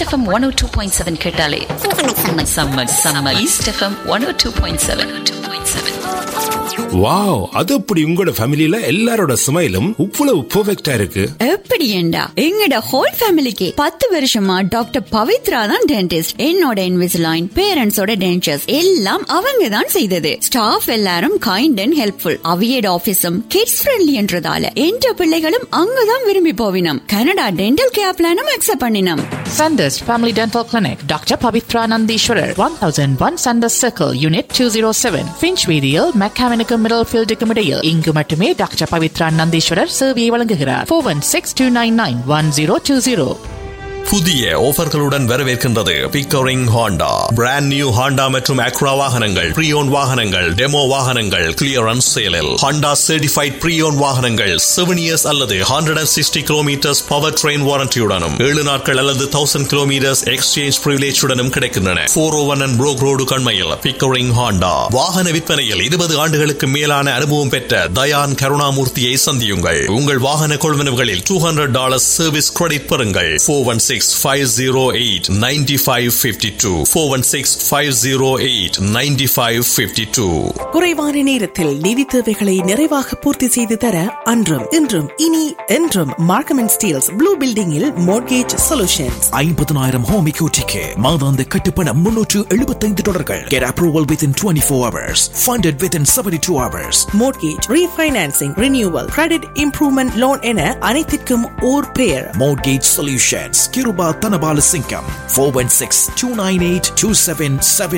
East FM one o two point seven கேட்டாலே செம்ம செம்ம East FM one o two point seven two point seven wow அது அப்படி உங்களோட ஃபேமிலில எல்லாரோட ஸ்மைலும் இவ்வளவு பெர்ஃபெக்ட்டா இருக்கு எப்படி ஏண்டா எங்கட ஹோல் ஃபேமிலிக்கு பத்து வருஷமா டாக்டர் பவித்ரா தான் டென்டிஸ்ட் என்னோட இன்விசிலைன் பேரண்ட்ஸோட டென்டர்ஸ் எல்லாம் அவங்க தான் செய்தது ஸ்டாஃப் எல்லாரும் கைண்ட் அண்ட் ஹெல்ப்ஃபுல் அவியட் ஆபீஸும் கிட்ஸ் ஃப்ரெண்ட்லி என்றதால என்ற பிள்ளைகளும் அங்கதான் விரும்பி போவினம் கனடா டென்டல் கேர் பிளானும் அக்செப்ட் பண்ணினோம் Sanders Family Dental Clinic, Dr. Pavitra Nandishwarar, 1001 Sanders Circle, Unit 207, Finchweedial, Mechanical Middlefield Decomedial. இங்கு மட்டுமே டாக்டர் பவித்ரா நந்தீஸ்வரர் சேவையை வழங்குகிறார் four one six two nine nine one zero two zero புதிய ஆஃபர்களுடன் வரவேற்கின்றது Pickering Honda brand new Honda மற்றும் Acura வாகனங்கள் preowned வாகனங்கள் டெமோ வாகனங்கள் கிளியரன்ஸ் சேலில் ஹாண்டா சர்டிஃபைட் ப்ரீயோன் வாகனங்கள் செவன் இயர்ஸ் அல்லது hundred and sixty kilometres power train வாரண்டியுடனும் ஏழு நாட்கள் அல்லது தௌசண்ட் கிலோமீட்டர்ஸ் எக்ஸ்சேஞ்ச் பிரிவிலேஜுடனும் கிடைக்கின்றன four o one and Brock road கண்மையில் பிக்கரிங் ஹாண்டா வாகன விற்பனையில் இருபது ஆண்டுகளுக்கு மேலான அனுபவம் பெற்ற தயான் கருணாமூர்த்தியை சந்தியுங்கள் உங்கள் வாகன கொள்வனவுகளில் two hundred dollars service credit பெறுங்கள் four one six five zero eight ninety five fifty two four one six five zero eight ninety five fifty two குறைவான நேரத்தில் நிதி தேவைகளை நிறைவாக பூர்த்தி செய்து தர அன்றும் இன்றும் இனி என்றும் மார்க்கம் அண்ட் ஸ்டீல்ஸ் ப்ளூ பில்டிங்கில் மார்கேஜ் சொல்யூஷன்ஸ் ஐம்பதனாயிரம் ஹோம் இக்யூட்டிக்கு மாதாந்த கட்டுப்பணம் முன்னூற்று எழுபத்தைந்து டாலர்கள் get approval within twenty four hours funded within seventy two hours mortgage refinancing renewal credit improvement loan என அனைத்திற்கும் ஓர் பெயர் Mortgage Solutions, Kiruba Tanabala Singham, 416 298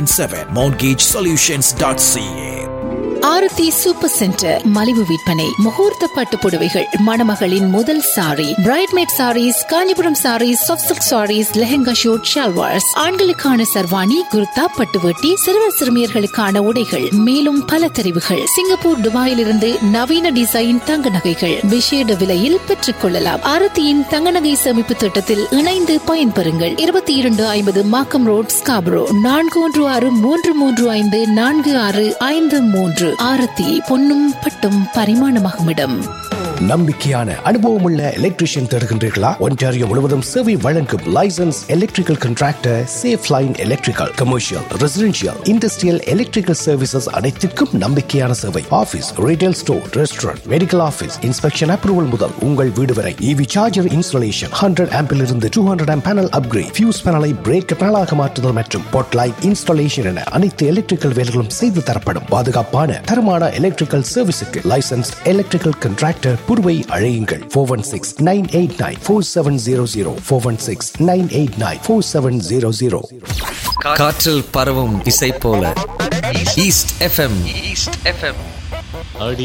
2777, mortgagesolutions.ca. Aarthi super centre மலிவு விற்பனை முகூர்த்த பட்டு புடவைகள் மணமகளின் முதல் sari bridesmaid saris Kanchipuram saris soft silk saris lehenga suit salwars ஆண்களுக்கான சர்வாணி குர்தா பட்டுவட்டி சிறுவர் சிறுமியர்களுக்கான உடைகள் மேலும் பல தெரிவுகள் சிங்கப்பூர் துபாயில் இருந்து நவீன டிசைன் தங்க நகைகள் விசேட விலையில் பெற்றுக் கொள்ளலாம் ஆரத்தியின் தங்க நகை சேமிப்பு திட்டத்தில் இணைந்து பயன்பெறுங்கள் இருபத்தி இரண்டு ஐம்பது மாக்கம் ரோட் ஸ்காபரோ நான்கு ஒன்று ஆறு மூன்று மூன்று ஐந்து நான்கு ஆறு ஐந்து மூன்று ஆரத்தி பொன்னும் பட்டும் பரிமாணமாகும் இடம் நம்பிக்கையான அனுபவமுள்ள எலக்ட்ரிஷியன் தேடுகின்றீர்களா ஒன்டாரியோ முழுவதும் சேவை வழங்கும் licence electrical contractor safe line electrical commercial residential industrial electrical services அனைத்திற்கும் நம்பிக்கையான சேவை office retail store restaurant medical office inspection approval முதல் உங்கள் வீடு வரை இவி சார்ஜர் இன்ஸ்டாலேஷன் ஹண்ட்ரட் ஆம்பில் இருந்து two hundred amp panel upgrade fuse பேனலை பிரேக் பேனலாக மாற்றுதல் மற்றும் பொட் லைட் இன்ஸ்டாலேஷன் என அனைத்து எலக்ட்ரிக்கல் வேலைகளும் செய்து தரப்படும் பாதுகாப்பான தரமான எலக்ட்ரிக்கல் சர்வீஸுக்கு லைசன்ஸ் எலக்ட்ரிக்கல் கண்ட்ராக்டர் புருவை அழையுங்கள் four one six nine eight nine four seven zero zero four one six nine eight nine four seven zero zero காற்றில் பரவும் இசை போல ஈஸ்ட் எஃப்எம் ஈஸ்ட் எஃப்எம் அடி